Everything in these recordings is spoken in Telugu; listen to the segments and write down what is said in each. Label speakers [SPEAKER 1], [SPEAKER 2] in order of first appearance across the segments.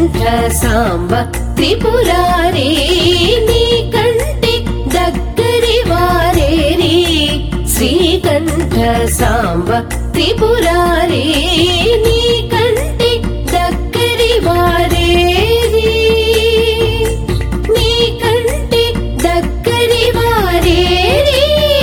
[SPEAKER 1] శ్రీకంఠ సాంబ త్రిపురారే నీ కంటి దగ్గరి వారేరి శ్రీకంఠ సాంబ త్రిపురారే నీ కంటి దగ్గరి వారేరి నీ కంటి దగ్గరి వారేరి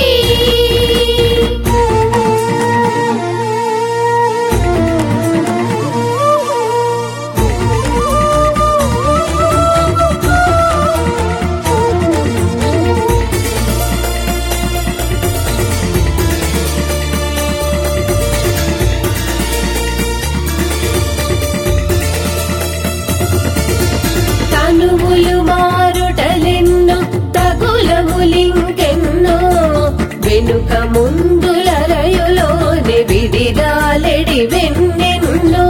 [SPEAKER 1] తనువులు మారుటలెన్నో తగులములింకెన్నో వెనుక ముందులరయులోని విడిదాలెడి వెన్నెన్నో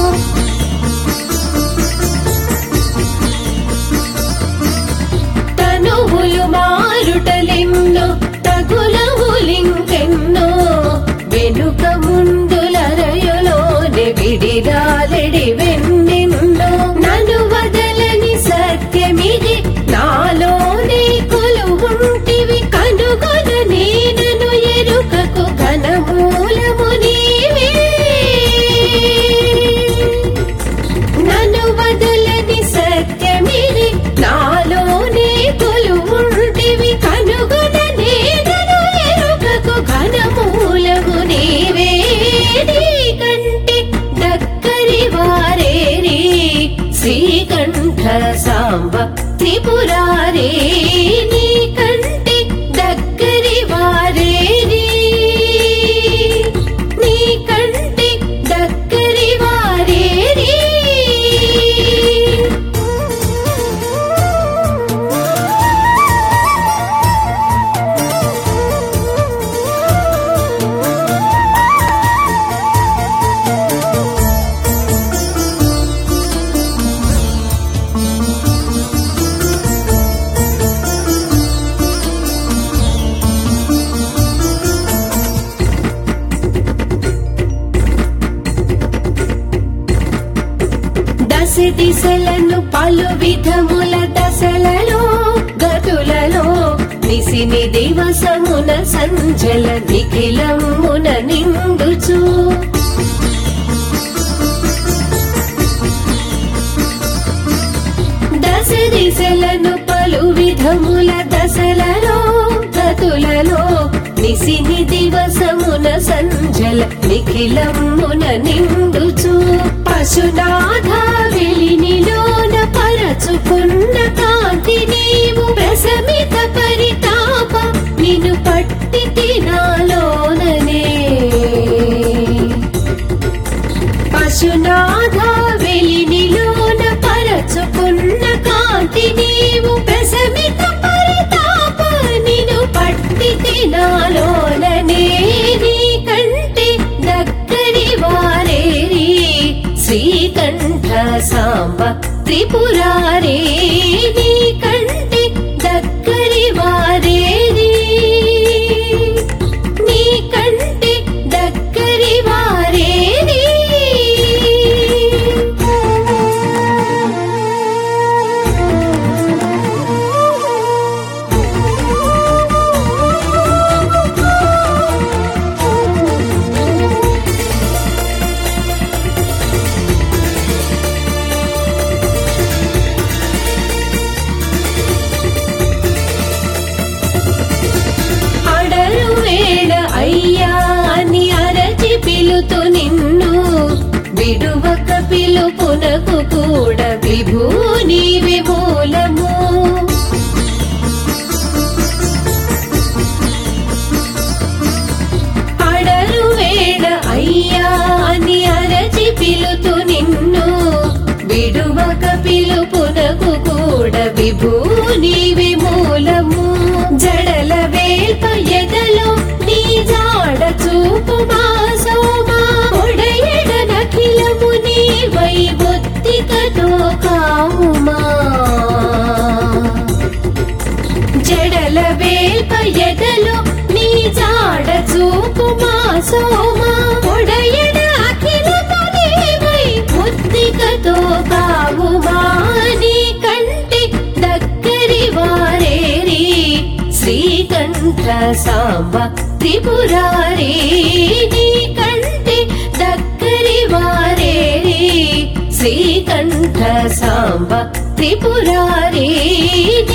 [SPEAKER 1] తనువులు మారుటలెన్నో తగులములింకెన్నో వెనుక ముందులరయులోని విడిదాలెడి వెన్నెన్నో నన్ను వదలని సత్యమిది నాలోనే కొలువుంటివి కనుగొన నేనను ఎరుకకు ఘనమూలము నీవే నన్ను వదలని సత్యమిది నాలోనే కొలువుంటివి కనుగొన నేనను ఎరుకకు ఘనమూలము నీవే నీ కంటి దగ్గరి వారేరి శ్రీకంఠ సాంబ త్రిపురారే నీ కంటి దగ్గరి వారేరి నీ కంటి దగ్గరి వారేరి దశ దిశలను పలు విధముల దశలలో గతులలో నిసిని దివసమున సంజల నిఖిలమున నిండుచు దశ దిశలను పలు విధముల దశలలో గతులలో నిసిని దివసమున సంజల నిఖిలమున నిండుచు పశునాథ వెలినిలోన పరచుకున్న కాంతి నీవు ప్రసమిత పరితాప నిన్ను పట్టి తినాలోననే పశునాథ వెలినిలోన పరచుకున్న కాంతి నీవు ప్రసమిత పరితాప నిను పట్టి తినాలోననే నీ కంటి దగ్గరి వారేరి శ్రీకంఠ సాంబ త్రిపురారే నీ కంటి దగ్గరి వారేరి నీ కంటి దగ్గరి వారేరి అడరు వేడ అయ్యా అని అరచి పిలుతు నిన్ను విడువక పిలుపునకు కూడా విభూని విమూలము అడరు వేడ అయ్యా అని అరచి పిలుతు నిన్ను విడువక పిలుపునకు కూడా విభూని విమూలము జడల వేల్ప ఎదలో నీ జాడ చూపు మా సోమా ఒడయడ నఖిలము నీ వై బొత్తికతో కావుమా జడల వేల్ప ఎదలో నీ జాడ చూపు మా సోమా ఒడయడ అఖిలము నీవై బుద్ధికతో నాతో కావుమా నీ కంటి దగ్గరి వారేరి శ్రీకంఠ సాంబ త్రిపురారి నీ కంటి దగ్గరి వారేరి శ్రీకంఠ సాంబ త్రిపురారి